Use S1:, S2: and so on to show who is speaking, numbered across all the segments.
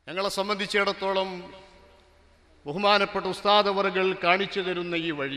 S1: ഞങ്ങളെ സംബന്ധിച്ചിടത്തോളം ബഹുമാനപ്പെട്ട ഉസ്താദവറുകൾ കാണിച്ചു തരുന്ന ഈ വഴി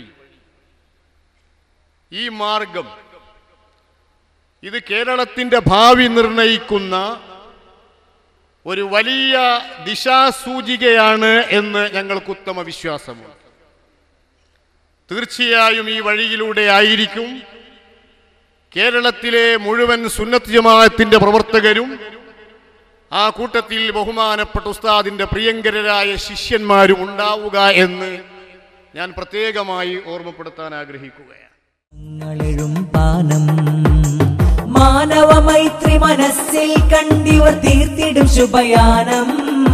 S1: ഈ മാർഗം ഇത് കേരളത്തിൻ്റെ ഭാവി നിർണയിക്കുന്ന ഒരു വലിയ ദിശാസൂചികയാണ് എന്ന് ഞങ്ങൾക്ക് ഉത്തമ വിശ്വാസമുണ്ട് തീർച്ചയായും ഈ വഴിയിലൂടെ ആയിരിക്കും കേരളത്തിലെ മുഴുവൻ സുന്നത്ത് ജമാഅത്തിന്റെ പ്രവർത്തകരും ആ കൂട്ടത്തിൽ ബഹുമാനപ്പെട്ട ഉസ്താദിന്റെ പ്രിയങ്കരരായ ശിഷ്യന്മാരും ഉണ്ടാവുക എന്ന് ഞാൻ പ്രത്യേകമായി ഓർമ്മപ്പെടുത്താൻ ആഗ്രഹിക്കുകയാണ്
S2: ഞങ്ങളെഴും പാനം മാനവ മൈത്രി മനസ്സിൽ കണ്ടിവർ തീർത്തിടും ശുഭയാനം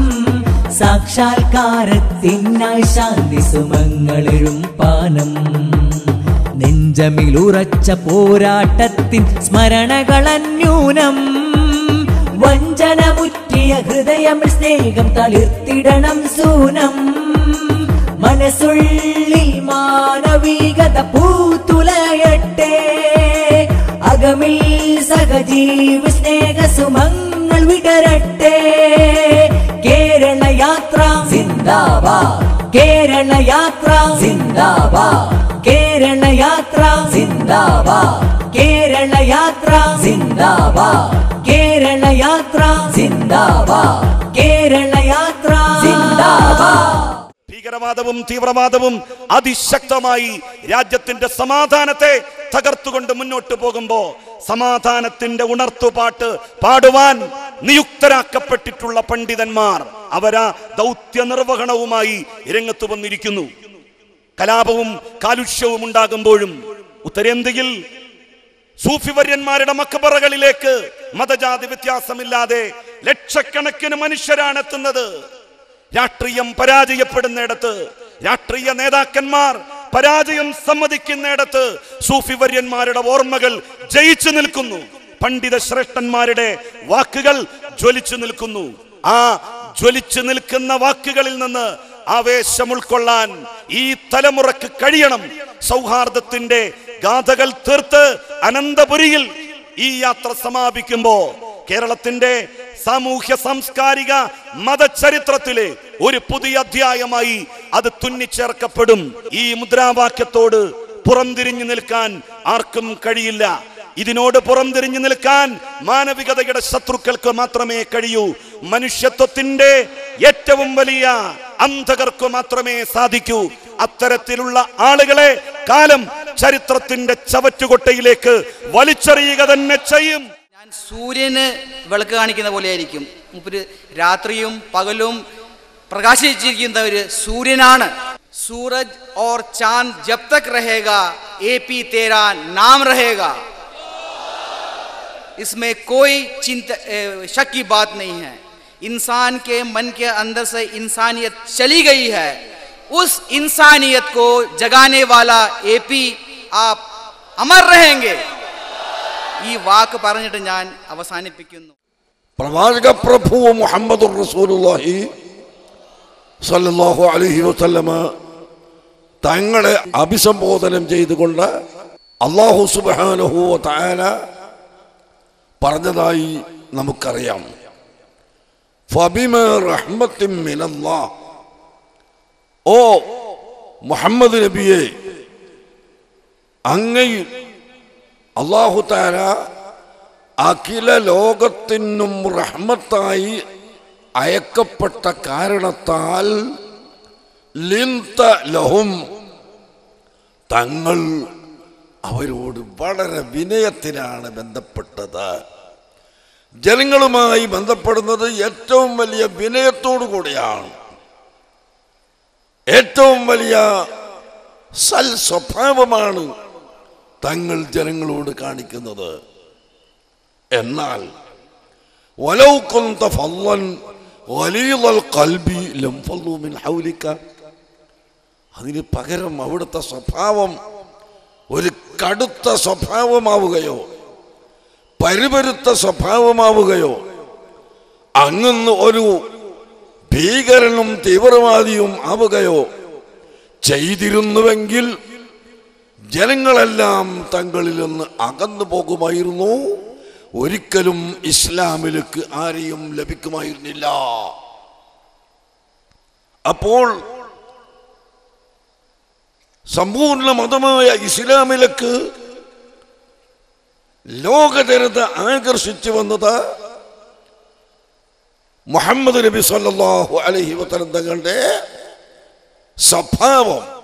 S2: സാക്ഷാത്കാരത്തിനായി ശാന്തി സുമങ്ങളെഴും പാനം നെഞ്ചമിലുറച്ച പോരാട്ടത്തിൻ സ്മരണകളന്യൂനം വഞ്ചനമുറ്റിയ ഹൃദയം സ്നേഹം തളിർത്തിടണം സൂനം മനസ്സുള്ളിൽ മാനവികത പൂത്തുലയട്ടെ അകമിൽ സഹജീവ സ്നേഹ സുമങ്ങൾ വിടരട്ടെ കേരള യാത്ര സിന്ദാബാദ് കേരള യാത്ര സിന്ദാബാദ് കേരള യാത്ര സിന്ദാബാദ് കേരള യാത്ര സിന്ദാബാദ് കേരള യാത്ര സിന്ദാബാദ് കേരള യാത്ര സിന്ദാബാദ്
S3: ഭീകരവാദവും തീവ്രവാദവും അതിശക്തമായി രാജ്യത്തിന്റെ സമാധാനത്തെ തകർത്തുകൊണ്ട് മുന്നോട്ട് പോകുമ്പോ സമാധാനത്തിന്റെ ഉണർത്തുപാട്ട് പാടുവാൻ നിയുക്തരാക്കപ്പെട്ടിട്ടുള്ള പണ്ഡിതന്മാർ അവരാ ദൗത്യ നിർവഹണവുമായി രംഗത്ത് വന്നിരിക്കുന്നു കലാപവും കാലുഷ്യവും ഉണ്ടാകുമ്പോഴും ഉത്തരേന്ത്യയിൽ സൂഫിവര്യന്മാരുടെ മക്കബറകളിലേക്ക് മതജാതി വ്യത്യാസമില്ലാതെ ലക്ഷക്കണക്കിന് മനുഷ്യരാണ് എത്തുന്നത് രാഷ്ട്രീയം പരാജയപ്പെടുന്നിടത്ത് രാഷ്ട്രീയ നേതാക്കന്മാർ പരാജയം സമ്മതിക്കുന്നിടത്ത് സൂഫിവര്യന്മാരുടെ ഓർമ്മകൾ ജയിച്ചു നിൽക്കുന്നു പണ്ഡിത ശ്രേഷ്ഠന്മാരുടെ വാക്കുകൾ ജ്വലിച്ചു നിൽക്കുന്നു ആ ജ്വലിച്ചു നിൽക്കുന്ന വാക്കുകളിൽ നിന്ന് ആവേശം ഉൾക്കൊള്ളാൻ ഈ തലമുറക്ക് കഴിയണം സൗഹാർദ്ദത്തിന്റെ ഗാഥകൾ തീർത്ത് അനന്തപുരിയിൽ ഈ യാത്ര സമാപിക്കുമ്പോ കേരളത്തിന്റെ സാമൂഹ്യ സാംസ്കാരിക മതചരിത്രത്തിലെ ഒരു പുതിയ അധ്യായമായി അത് തുന്നിച്ചേർക്കപ്പെടും ഈ മുദ്രാവാക്യത്തോട് പുറംതിരിഞ്ഞു നിൽക്കാൻ ആർക്കും കഴിയില്ല ഇതിനോട് പുറംതിരിഞ്ഞു നിൽക്കാൻ മാനവികതയുടെ ശത്രുക്കൾക്ക് മാത്രമേ കഴിയൂ മനുഷ്യത്വത്തിന്റെ ഏറ്റവും വലിയ അന്ധകർക്ക് മാത്രമേ സാധിക്കൂ അത്തരത്തിലുള്ള ആളുകളെ കാലം ചരിത്രത്തിന്റെ ചവറ്റുകൊട്ടയിലേക്ക് വലിച്ചെറിയുക തന്നെ ചെയ്യും
S4: ഞാൻ സൂര്യന് വിളക്ക് കാണിക്കുന്ന പോലെയായിരിക്കും മുപ്പര് രാത്രിയും പകലും പ്രകാശിച്ചിരിക്കുന്ന ഒരു സൂര്യനാണ് സൂരജ് ഓർ ചാന്ദ് ജബ് തക് രഹേഗ എ പി തേരാ നാം രഹേഗ इसमें कोई चिंता ए, शक की बात नहीं है इंसान के मन के अंदर से इंसानियत चली गई है उस इंसानियत को जगाने वाला एपी आप अमर रहेंगे ഈ വാക്ക് പറഞ്ഞിട്ട് ഞാൻ അവസാനിപ്പിക്കുന്നു
S5: പ്രവാചക പ്രഭു മുഹമ്മദ് റസൂലുള്ളാഹി സല്ലല്ലാഹു അലൈഹി വസല്ലമ തങ്ങളെ അഭിസംബോധനം ചെയ്തുകൊണ്ട് അള്ളാഹു സുബ്ഹാനഹു വ തആല പറഞ്ഞതായി നമുക്കറിയാം ഫബിമ റഹ്മത്തിൻ മിനല്ലാഹ് ഓ മുഹമ്മദ് നബിയെ അങ്ങയിൽ അള്ളാഹു താര അഖില ലോകത്തിനും റഹ്മത്തായി അയക്കപ്പെട്ട കാരണത്താൽ ലിന്ത ലഹും തങ്ങൾ അവരോട് വളരെ വിനയത്തിനാണ് ബന്ധപ്പെട്ടത് ജനങ്ങളുമായി ബന്ധപ്പെടുന്നത് ഏറ്റവും വലിയ വിനയത്തോടു കൂടിയാണ് ഏറ്റവും വലിയ സൽ സ്വഭാവമാണ് തങ്ങൾ ജനങ്ങളോട് കാണിക്കുന്നത് എന്നാൽ വലൗ കുന്ത ഫള്ളൻ ഗലീദൽ ഖൽബി ലം ഫള്ളു മിൻ ഹൗലിക അതിന് പകരം അവിടുത്തെ സ്വഭാവം ഒരു കടുത്ത സ്വഭാവമാവുകയോ പരിപരുത്ത സ്വഭാവമാവുകയോ അങ്ങന്ന് ഒരു ഭീകരനും തീവ്രവാദിയും ആവുകയോ ചെയ്തിരുന്നുവെങ്കിൽ ജനങ്ങളെല്ലാം തങ്ങളിൽ നിന്ന് അകന്നു പോകുമായിരുന്നു ഒരിക്കലും ഇസ്ലാമിലേക്ക് ആരെയും ലഭിക്കുമായിരുന്നില്ല അപ്പോൾ സമ്പൂർണ്ണ മതമായ ഇസ്ലാമിലേക്ക് ലോകജനത ആകർഷിച്ചു വന്നത് മുഹമ്മദ് നബി സല്ലല്ലാഹു അലൈഹി വസല്ലം തങ്ങളുടെ സ്വഭാവം